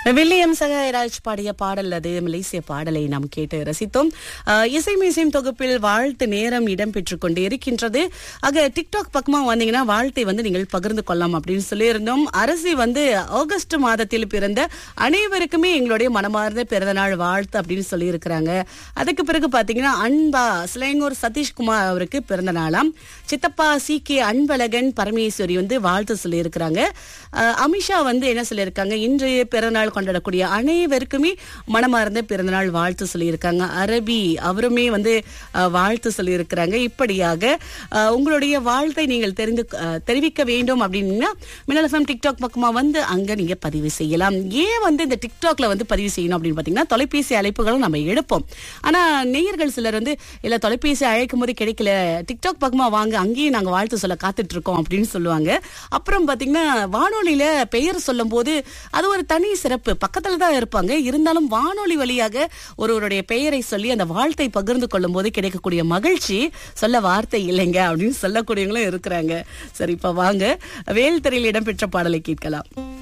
William Sahayaraj பாடிய பாடல் அது மலேசிய பாடலை நாம் கேட்டு ரசித்தோம் அஹ், இசை மீசையும் தொகுப்பில் வாழ்த்து நேரம் இடம்பெற்றுக் கொண்டு இருக்கின்றது ஆக டிக்டாக் பக்கமா வந்தீங்கன்னா வாழ்த்தை வந்து நீங்கள் பகிர்ந்து கொள்ளலாம் அப்படின்னு சொல்லியிருந்தோம் அரசி வந்து ஆகஸ்ட் மாதத்தில் பிறந்த அனைவருக்குமே எங்களுடைய மனமார்ந்த பிறந்தநாள் வாழ்த்து அப்படின்னு சொல்லியிருக்கிறாங்க அதுக்கு பிறகு பாத்தீங்கன்னா அன்பா சிலைங்கூர் சதீஷ்குமார் அவருக்கு பிறந்த நாளாம் சித்தப்பா சி கே அன்பழகன் பரமேஸ்வரி வந்து வாழ்த்து சொல்லியிருக்கிறாங்க அஹ், அமிஷா வந்து என்ன சொல்லியிருக்காங்க இன்றைய பிறந்தநாள் கொண்டாடக்கூடிய அனைவருக்குமே மனமார்ந்த பிறந்தநாள் வாழ்த்து சொல்லியிருக்காங்க அரபி அவருமே வந்து அஹ், வாழ்த்து சொல்லியிருக்கிறாங்க இப்படியாக அஹ், உங்களுடைய வாழ்த்தை நீங்கள் தெரிந்து அஹ், தெரிவிக்க வேண்டும் அப்படின்னா மின்னல் எஃப்எம் டிக்டாக் பக்கமா வந்து அங்க நீங்க பதிவு செய்யலாம் ஏன் வந்து இந்த டிக்டாக்ல வந்து பதிவு செய்யணும் அப்படின்னு பாத்தீங்கன்னா தொலைபேசி அழைப்புகளும் நம்ம எடுப்போம் ஆனா நேயர்கள் சிலர் வந்து இல்ல தொலைபேசி அழைக்கும் போது கிடைக்கல டிக்டாக் பக்கமா வாங்க அங்கேயும் நாங்க வாழ்த்து சொல்ல காத்துட்டு இருக்கோம் அப்படின்னு சொல்லுவாங்க அப்புறம் பாத்தீங்கன்னா வானொலியில பெயர் சொல்லும் போது அது ஒரு தனி சிறப்பு பக்கத்துல தான் இருப்பாங்க இருந்தாலும் வானொலி வழியாக ஒருவருடைய பெயரை சொல்லி அந்த வாழ்த்தை பகிர்ந்து கொள்ளும் போது கிடைக்கக்கூடிய மகிழ்ச்சி சொல்ல வார்த்தை இல்லைங்க அப்படின்னு சொல்லக்கூடியவங்களும் இருக்கிறாங்க சரி இப்ப வாங்க வேல் திரையில் இடம்பெற்ற பாடலை கேட்கலாம்